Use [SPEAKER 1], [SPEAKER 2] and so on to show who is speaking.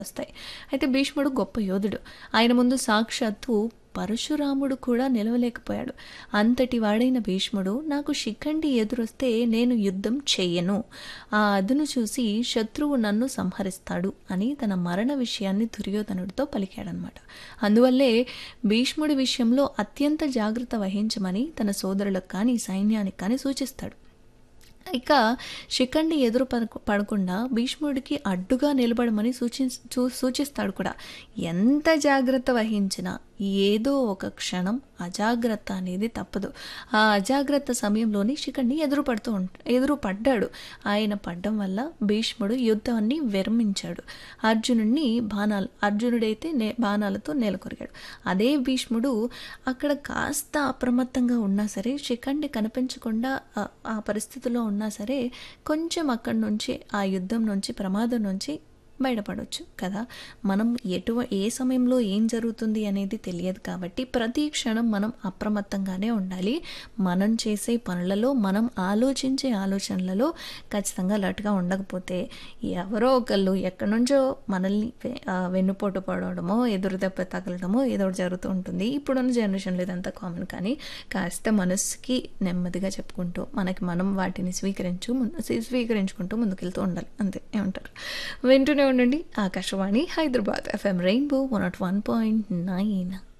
[SPEAKER 1] వస్తాయి అయితే భీష్ముడు గొప్ప యోధుడు ఆయన ముందు సాక్షాత్తు పరశురాముడు కూడా నిలవలేకపోయాడు అంతటి వాడైన భీష్ముడు నాకు శిఖండి ఎదురొస్తే నేను యుద్ధం చెయ్యను ఆ అదును చూసి శత్రువు నన్ను సంహరిస్తాడు అని తన మరణ విషయాన్ని దుర్యోధనుడితో పలికాడనమాట అందువల్లే భీష్ముడి విషయంలో అత్యంత జాగ్రత్త వహించమని తన సోదరులకు కానీ సైన్యానికి కానీ సూచిస్తాడు ఇక శిఖండి ఎదురు పడకు పడకుండా భీష్ముడికి అడ్డుగా నిలబడమని సూచి చూ- సూచిస్తాడు కూడా ఎంత జాగ్రత్త వహించినా ఏదో ఒక క్షణం అజాగ్రత్త అనేది తప్పదు ఆ అజాగ్రత్త సమయంలోనే శిఖండి ఎదురు పడుతూ ఉంట ఎదురు పడ్డాడు ఆయన పడ్డం వల్ల భీష్ముడు యుద్ధాన్ని విరమించాడు అర్జునుడిని బాణాలు అర్జునుడైతే నే బాణాలతో నేలకొరిగాడు అదే భీష్ముడు అక్కడ కాస్త అప్రమత్తంగా ఉన్నా సరే శిఖండి కనిపించకుండా ఆ- ఆ పరిస్థితిలో ఉన్నా సరే కొంచెం అక్కడి నుంచి ఆ యుద్ధం నుంచి ప్రమాదం నుంచి బయటపడవచ్చు కదా మనం ఎటువ ఏ సమయంలో ఏం జరుగుతుంది అనేది తెలియదు కాబట్టి ప్రతి క్షణం మనం అప్రమత్తంగానే ఉండాలి మనం చేసే పనులలో మనం ఆలోచించే ఆలోచనలలో ఖచ్చితంగా అలర్ట్గా ఉండకపోతే ఎవరో ఒకళ్ళు ఎక్కడి నుంచో మనల్ని వె- ఆ, వెన్నుపోటు పడడమో ఎదురు దెబ్బ తగలడమో ఏదో ఒకటి జరుగుతూ ఉంటుంది ఇప్పుడున్న జనరేషన్లో ఇదంతా కామన్ కానీ కాస్త మనసుకి నెమ్మదిగా చెప్పుకుంటూ మనకి మనం వాటిని స్వీకరించు ముందు స్వీకరించుకుంటూ ముందుకెళ్తూ ఉండాలి అంతే ఏమంటారు వింటూనే ఉండండి Akashvani Hyderabad FM rainbow one not one point nine